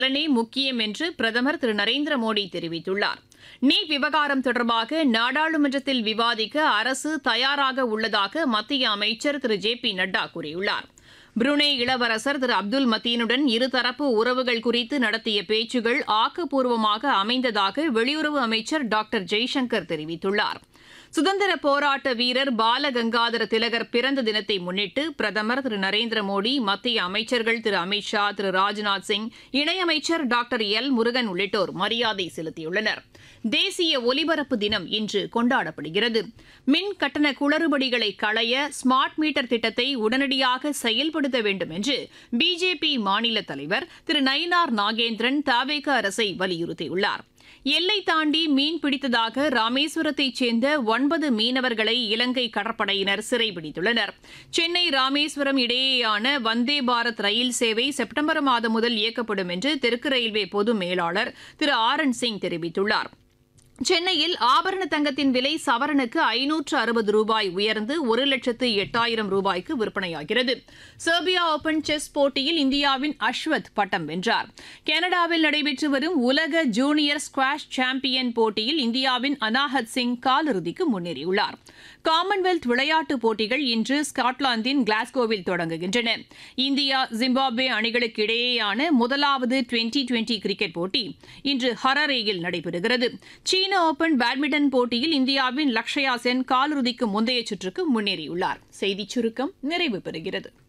நலனே முக்கியம் என்று பிரதமர் திரு நரேந்திர மோடி தெரிவித்துள்ளார் நீட் விவகாரம் தொடர்பாக நாடாளுமன்றத்தில் விவாதிக்க அரசு தயாராக உள்ளதாக மத்திய அமைச்சர் திரு ஜே பி நட்டா கூறியுள்ளார் புருனே இளவரசர் திரு அப்துல் மத்தீனுடன் இருதரப்பு உறவுகள் குறித்து நடத்திய பேச்சுகள் ஆக்கப்பூர்வமாக அமைந்ததாக வெளியுறவு அமைச்சர் டாக்டர் ஜெய்சங்கர் தெரிவித்துள்ளார் சுதந்திர போராட்ட வீரர் பாலகங்காதர திலகர் பிறந்த தினத்தை முன்னிட்டு பிரதமர் திரு நரேந்திர மோடி மத்திய அமைச்சர்கள் திரு அமித் ஷா திரு ராஜ்நாத் சிங் இணையமைச்சர் டாக்டர் எல் முருகன் உள்ளிட்டோர் மரியாதை செலுத்தியுள்ளனர் தேசிய ஒலிபரப்பு தினம் இன்று கொண்டாடப்படுகிறது மின் கட்டண குளறுபடிகளை களைய ஸ்மார்ட் மீட்டர் திட்டத்தை உடனடியாக செயல்படுத்த வேண்டும் என்று பிஜேபி மாநில தலைவர் திரு நயினார் நாகேந்திரன் தாவேக அரசை வலியுறுத்தியுள்ளார் எல்லை தாண்டி மீன் பிடித்ததாக ராமேஸ்வரத்தைச் சேர்ந்த ஒன்பது மீனவர்களை இலங்கை கடற்படையினர் சிறைபிடித்துள்ளனர் சென்னை ராமேஸ்வரம் இடையேயான வந்தே பாரத் ரயில் சேவை செப்டம்பர் மாதம் முதல் இயக்கப்படும் என்று தெற்கு ரயில்வே பொது மேலாளர் திரு ஆர் என் சிங் தெரிவித்துள்ளார் சென்னையில் ஆபரண தங்கத்தின் விலை சவரனுக்கு ஐநூற்று அறுபது ரூபாய் உயர்ந்து ஒரு லட்சத்து எட்டாயிரம் ரூபாய்க்கு விற்பனையாகிறது செர்பியா ஓபன் செஸ் போட்டியில் இந்தியாவின் அஸ்வத் பட்டம் வென்றார் கனடாவில் நடைபெற்று வரும் உலக ஜூனியர் ஸ்குவாஷ் சாம்பியன் போட்டியில் இந்தியாவின் அனாஹத் சிங் காலிறுதிக்கு முன்னேறியுள்ளார் காமன்வெல்த் விளையாட்டுப் போட்டிகள் இன்று ஸ்காட்லாந்தின் கிளாஸ்கோவில் தொடங்குகின்றன இந்தியா ஜிம்பாப்வே அணிகளுக்கு இடையேயான முதலாவது டுவெண்டி டுவெண்டி கிரிக்கெட் போட்டி இன்று ஹராரேயில் நடைபெறுகிறது சீன ஓபன் பேட்மிண்டன் போட்டியில் இந்தியாவின் லக்ஷயா சென் காலிறுதிக்கு முந்தைய சுற்றுக்கு முன்னேறியுள்ளார் செய்திச் சுருக்கம் நிறைவு பெறுகிறது